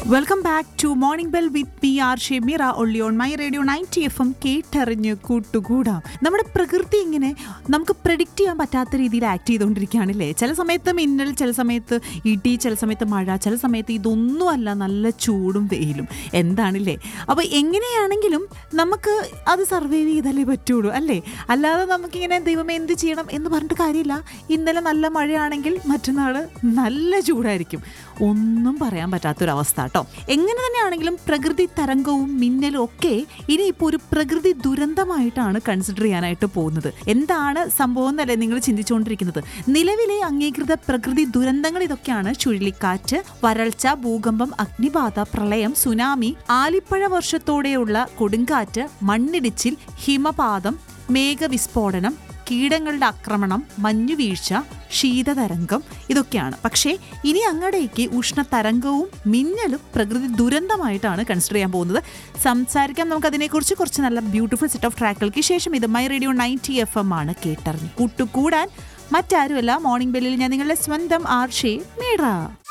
welcome back to morning bell with P R Shemeera only on my radio ninety F M കേട്ടറിഞ്ഞ് കൂട്ടുകൂടാം നമ്മുടെ പ്രകൃതി ഇങ്ങനെ നമുക്ക് പ്രഡിക്റ്റ് ചെയ്യാൻ പറ്റാത്ത രീതിയിൽ ആക്ട് ചെയ്തുകൊണ്ടിരിക്കുകയാണല്ലേ ചില സമയത്ത് മിന്നൽ ചില സമയത്ത് ഇടി ചില സമയത്ത് മഴ ചില സമയത്ത് ഇതൊന്നുമല്ല നല്ല ചൂടും വെയിലും എന്താണില്ലേ അപ്പോൾ എങ്ങനെയാണെങ്കിലും നമുക്ക് അത് സർവൈവ് ചെയ്താലേ പറ്റുള്ളൂ അല്ലേ അല്ലാതെ നമുക്കിങ്ങനെ ദൈവമേ എന്ത് ചെയ്യണം എന്ന് പറഞ്ഞിട്ട് കാര്യമില്ല ഇന്നലെ നല്ല മഴയാണെങ്കിൽ മറ്റന്നാൾ നല്ല ചൂടായിരിക്കും ഒന്നും പറയാൻ പറ്റാത്തൊരവസ്ഥ കേട്ടോ എങ്ങനെ തന്നെയാണെങ്കിലും പ്രകൃതി തരംഗവും മിന്നലും ഒക്കെ ഇനിയിപ്പോൾ ഒരു പ്രകൃതി ദുരന്തമായിട്ടാണ് കൺസിഡർ ചെയ്യാനായിട്ട് പോകുന്നത് എന്താണ് സംഭവം എന്നല്ലേ നിങ്ങൾ ചിന്തിച്ചുകൊണ്ടിരിക്കുന്നത് നിലവിലെ അംഗീകൃത പ്രകൃതി ദുരന്തങ്ങൾ ഇതൊക്കെയാണ് ചുഴലിക്കാറ്റ് വരൾച്ച ഭൂകമ്പം അഗ്നിബാധ പ്രളയം സുനാമി ആലിപ്പഴ വർഷത്തോടെയുള്ള കൊടുങ്കാറ്റ് മണ്ണിടിച്ചിൽ ഹിമപാതം മേഘവിസ്ഫോടനം കീടങ്ങളുടെ ആക്രമണം മഞ്ഞുവീഴ്ച ശീതതരംഗം ഇതൊക്കെയാണ് പക്ഷേ ഇനി അങ്ങടേക്ക് ഉഷ്ണതരംഗവും മിന്നലും പ്രകൃതി ദുരന്തമായിട്ടാണ് കൺസിഡർ ചെയ്യാൻ പോകുന്നത് സംസാരിക്കാം നമുക്ക് അതിനെക്കുറിച്ച് കുറച്ച് നല്ല ബ്യൂട്ടിഫുൾ സെറ്റ് ഓഫ് ട്രാക്കുകൾക്ക് ശേഷം ഇത് my radio ninety F M ആണ് കേട്ടറിഞ്ഞ് കൂട്ടുകൂടാൻ മറ്റാരുമല്ല മോർണിംഗ് ബെല്ലിൽ ഞാൻ നിങ്ങളുടെ സ്വന്തം ആർഷേ മീറ